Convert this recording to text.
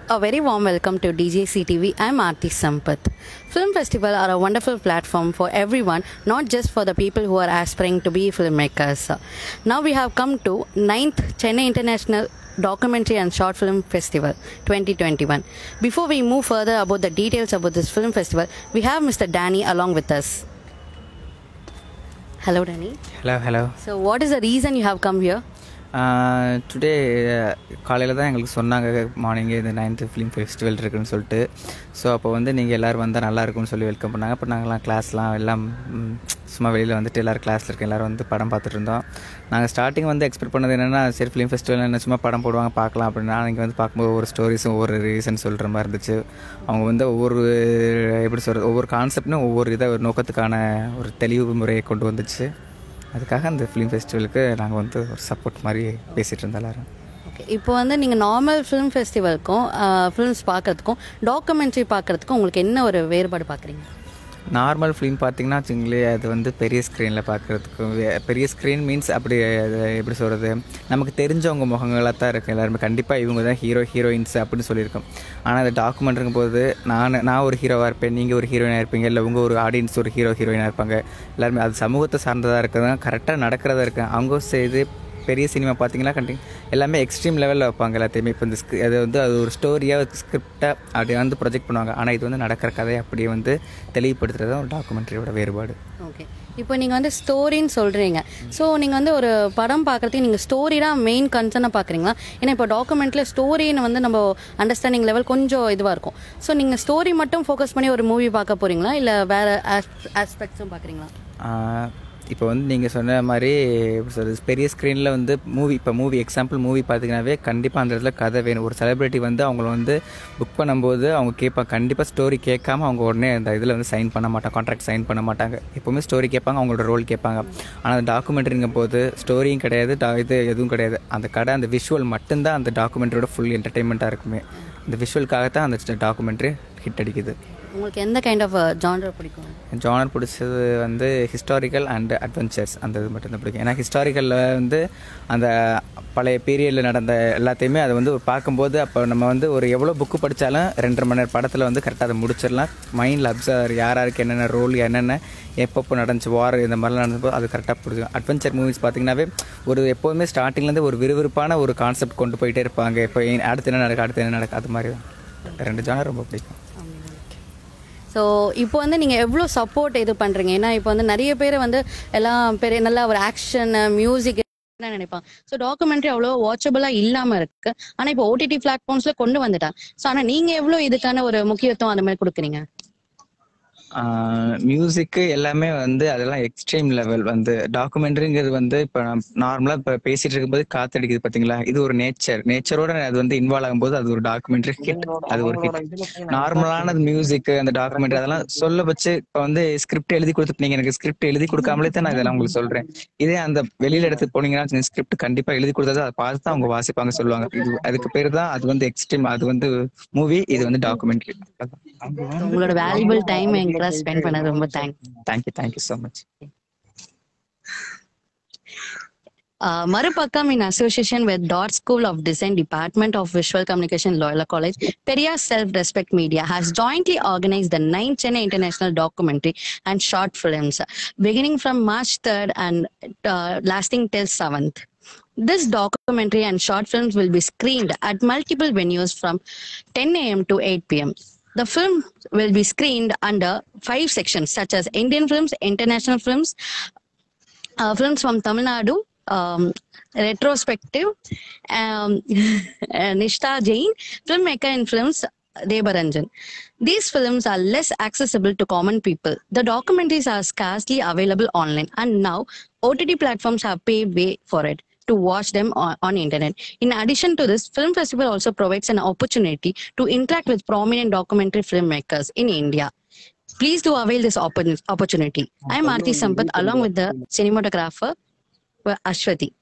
A very warm welcome to DJC TV. I'm Aarti Sampath. Film festivals are a wonderful platform for everyone, not just for the people who are aspiring to be filmmakers. Now we have come to 9th Chennai International Documentary and Short Film Festival 2021. Before we move further about the details about this film festival, we have Mr. Danny along with us. Hello, Danny. Hello hello So, what is the reason you have come here? Today காலையில் தான் எங்களுக்கு சொன்னாங்க மார்னிங்கே இந்த ninth film festival இருக்குன்னு சொல்லிட்டு so அப்போ வந்து நீங்கள் எல்லோரும் வந்தால் நல்லா இருக்கும்னு சொல்லி வெல்கம் பண்ணாங்க அப்போ நாங்கள்லாம் கிளாஸ்லாம் எல்லாம் ம், சும்மா வெளியில் வந்துட்டு எல்லோரும் கிளாஸில் இருக்க எல்லோரும் வந்து படம் பார்த்துட்டு இருந்தோம் நாங்கள் ஸ்டார்டிங் வந்து எக்ஸ்பெக்ட் பண்ணது என்னென்னா சரி ஃபிலிம் ஃபெஸ்டிவல் என்ன சும்மா படம் போடுவாங்க பார்க்கலாம் அப்படின்னா இங்கே வந்து பார்க்கும்போது ஒவ்வொரு ஸ்டோரிஸும் ஒவ்வொரு ரீசன் சொல்கிற மாதிரி இருந்துச்சு அவங்க வந்து ஒவ்வொரு எப்படி சொல்கிறது ஒவ்வொரு கான்செப்ட்னும் ஒவ்வொரு இதை ஒரு நோக்கத்துக்கான ஒரு தெளிவு முறையை கொண்டு வந்துச்சு அதுக்காக அந்த ஃபிலிம் ஃபெஸ்டிவலுக்கு நாங்கள் வந்து ஒரு சப்போர்ட் மாதிரி பேசிகிட்டு இருந்தோம் எல்லாரும் ஓகே இப்போ வந்து நீங்கள் நார்மல் ஃபிலிம் ஃபெஸ்டிவலுக்கும் ஃபிலிம்ஸ் பார்க்கறதுக்கும் டாக்குமெண்ட்ரி பார்க்கறதுக்கும் உங்களுக்கு என்ன ஒரு வேறுபாடு பார்க்குறீங்க நார்மல் ஃபிலிம் பார்த்தீங்கன்னா வச்சுங்களேன் அது வந்து பெரிய ஸ்க்ரீனில் பார்க்குறதுக்கும் பெரிய ஸ்க்ரீன் மீன்ஸ் அப்படி அது எப்படி சொல்கிறது நமக்கு தெரிஞ்சவங்க முகங்களாக தான் இருக்கும் எல்லாருமே கண்டிப்பாக இவங்க தான் ஹீரோ ஹீரோயின்ஸ் அப்படின்னு சொல்லியிருக்கோம் ஆனால் அது டாக்குமெண்ட்ருக்கும் போது நான் நான் ஒரு ஹீரோவாக இருப்பேன் நீங்கள் ஒரு ஹீரோயினாக இருப்பீங்க இல்லை உங்கள் ஒரு ஆடியன்ஸ் ஒரு ஹீரோ ஹீரோயினாக இருப்பாங்க எல்லாருமே அது சமூகத்தை சார்ந்ததாக இருக்கிறதா கரெக்டாக நடக்கிறதா இருக்கு அவங்க செய்து பெரிய சினிமா பார்த்தீங்கன்னா கண்டி எல்லாமே எக்ஸ்ட்ரீம் லெவலில் வைப்பாங்க எல்லாத்தையுமே இப்போ இந்த ஸ்கிரி அது வந்து அது ஒரு ஸ்டோரியாக ஸ்கிரிப்டாக அப்படி வந்து ப்ரொஜெக்ட் பண்ணுவாங்க ஆனால் இது வந்து நடக்கிற கதையை அப்படியே வந்து தெளிவுபடுத்துறது தான் ஒரு டாக்குமெண்ட்ரியோட வேறுபாடு ஓகே இப்போ நீங்கள் வந்து ஸ்டோரின்னு சொல்கிறீங்க ஸோ நீங்கள் வந்து ஒரு படம் பார்க்குறதுக்கு நீங்கள் ஸ்டோரி தான் மெயின் கன்சர்னாக பார்க்குறீங்களா ஏன்னா இப்போ டாக்குமெண்ட்டில் ஸ்டோரின்னு வந்து நம்ம அண்டர்ஸ்டாண்டிங் லெவல் கொஞ்சம் இதுவாக இருக்கும் ஸோ நீங்கள் ஸ்டோரி மட்டும் ஃபோக்கஸ் பண்ணி ஒரு மூவி பார்க்க போகிறீங்களா இல்லை வேறு ஆஸ்பெக்ட்ஸும் பார்க்குறீங்களா இப்போ வந்து நீங்கள் சொன்ன மாதிரி எப்படி சொல்றது பெரிய ஸ்க்ரீனில் வந்து மூவி இப்போ மூவி எக்ஸாம்பிள் மூவி பார்த்தீங்கன்னாவே கண்டிப்பாக அந்த இடத்துல கதை வேணும் ஒரு செலிபிரிட்டி வந்து அவங்கள வந்து புக் பண்ணும்போது அவங்க கேட்பாங்க கண்டிப்பாக ஸ்டோரி கேட்காம அவங்க உடனே அந்த இதில் வந்து சைன் பண்ண மாட்டாங்க கான்ட்ராக்ட் சைன் பண்ண மாட்டாங்க எப்போவுமே ஸ்டோரி கேட்பாங்க அவங்களோட ரோல் கேட்பாங்க ஆனால் அந்த டாக்குமெண்ட்ரிங்கும் போது ஸ்டோரியும் கிடையாது டா- இது எதுவும் கிடையாது அந்த கடை அந்த விஷுவல் மட்டும்தான் அந்த டாக்குமெண்ட்ரியோட ஃபுல் என்டர்டெயின்மெண்ட்டாக இருக்குமே அந்த விஷுவலுக்காக தான் அந்த டாக்குமெண்ட்ரி ஹிட் அடிக்குது உங்களுக்கு எந்த கைண்ட் ஆஃப் ஜான்டர் பிடிக்கும் ஜானர் பிடிச்சது வந்து ஹிஸ்டாரிக்கல் அண்ட் அட்வென்ச்சர்ஸ் அந்த இது மட்டும்தான் பிடிக்கும் ஏன்னா ஹிஸ்டாரிக்கலில் வந்து அந்த பழைய பீரியடில் நடந்த எல்லாத்தையுமே அதை வந்து ஒரு பார்க்கும்போது அப்போ நம்ம வந்து ஒரு எவ்வளோ புக்கு படித்தாலும் ரெண்டரை மணி நேரம் படத்தில் வந்து கரெக்டாக அதை முடிச்சிடலாம் மைண்டில் அப்சர்வ் யார் யாருக்கு என்னென்ன ரோல் என்னென்ன எப்பப்போ நடந்துச்சு வார் இந்த மாதிரிலாம் நடந்தப்போ அது கரெக்டாக பிடிக்கும் அட்வென்ச்சர் மூவிஸ் பார்த்தீங்கன்னாவே ஒரு எப்போதுமே ஸ்டார்டிங்லேருந்து ஒரு விறுவிறுப்பான ஒரு கான்செப்ட் கொண்டு போயிட்டே இருப்பாங்க இப்போ அடுத்து என்ன நடக்கு அடுத்து என்ன நடக்கு அது மாதிரி தான் இந்த ரெண்டு ஜானர் ரொம்ப பிடிக்கும் ஸோ இப்போ வந்து நீங்கள் எவ்வளோ சப்போர்ட் இது பண்ணுறீங்க ஏன்னா இப்போ வந்து நிறைய பேர் வந்து எல்லாம் பெரிய நல்ல ஒரு ஆக்ஷன் மியூசிக் நினைப்பாங்க ஸோ டாக்குமெண்ட்ரி அவ்வளோ வாட்சபிளாக இல்லாமல் இருக்கு ஆனால் இப்போ ஓடிடி பிளாட்ஃபார்ம்ஸ்ல கொண்டு வந்துட்டாங்க ஸோ ஆனால் நீங்கள் எவ்வளோ இதுக்கான ஒரு முக்கியத்துவம் அந்த மாதிரி கொடுக்குறீங்க மியூசிக்கு எல்லாமே வந்து அதெல்லாம் எக்ஸ்ட்ரீம் லெவல் வந்து டாக்குமெண்ட்ரிங்கிறது வந்து இப்போ நார்மலாக இப்போ பேசிட்டு இருக்கும்போது காத்தடிக்குது பார்த்தீங்களா இது ஒரு நேச்சர் நேச்சரோட அது வந்து இன்வால்வ் ஆகும்போது அது ஒரு டாக்குமெண்ட்ரி ஹிட் அது ஒரு ஹிட் நார்மலான மியூசிக் அந்த டாக்குமெண்ட்ரி அதெல்லாம் சொல்ல வச்சு இப்போ வந்து ஸ்கிரிப்ட் எழுதி கொடுத்துட்டு நீங்க எனக்கு ஸ்கிரிப்ட் எழுதி கொடுக்காமலே தான் நான் இதெல்லாம் உங்களுக்கு சொல்றேன் இதே அந்த வெளியில எடுத்து போனீங்கன்னா ஸ்கிரிப்ட் கண்டிப்பா எழுதி கொடுத்தது அதை பார்த்து தான் அவங்க வாசிப்பாங்க சொல்லுவாங்க இது அதுக்கு பேர் தான் அது வந்து எக்ஸ்ட்ரீம் அது வந்து மூவி இது வந்து டாக்குமெண்ட்ரி உங்களோட வேல்யூபிள் டைம் எங்களை ஸ்பெண்ட் பண்ணது ரொம்ப thanks thank you thank you so much Uh, மறுபக்கம் in association with Dot School of Design Department of Visual Communication Loyola College, Periyar Self Respect Media has jointly organized the 9th Chennai International Documentary and Short Films, beginning from March 3rd and uh, lasting till 7th. This documentary and short films will be screened at multiple venues from 10 a.m. to 8 p.m. The film will be screened under five sections such as Indian films, international films, uh, films from Tamil Nadu, um, retrospective, um, Nishta Jain, filmmaker in films, Debaranjan. These films are less accessible to common people. The documentaries are scarcely available online, and now OTT platforms have paved way for it to watch them on, on internet. In addition to this, Film Festival also provides an opportunity to interact with prominent documentary filmmakers in India. Please do avail this oppor- opportunity. I'm Aarti Sampath along with the cinematographer Ashwati.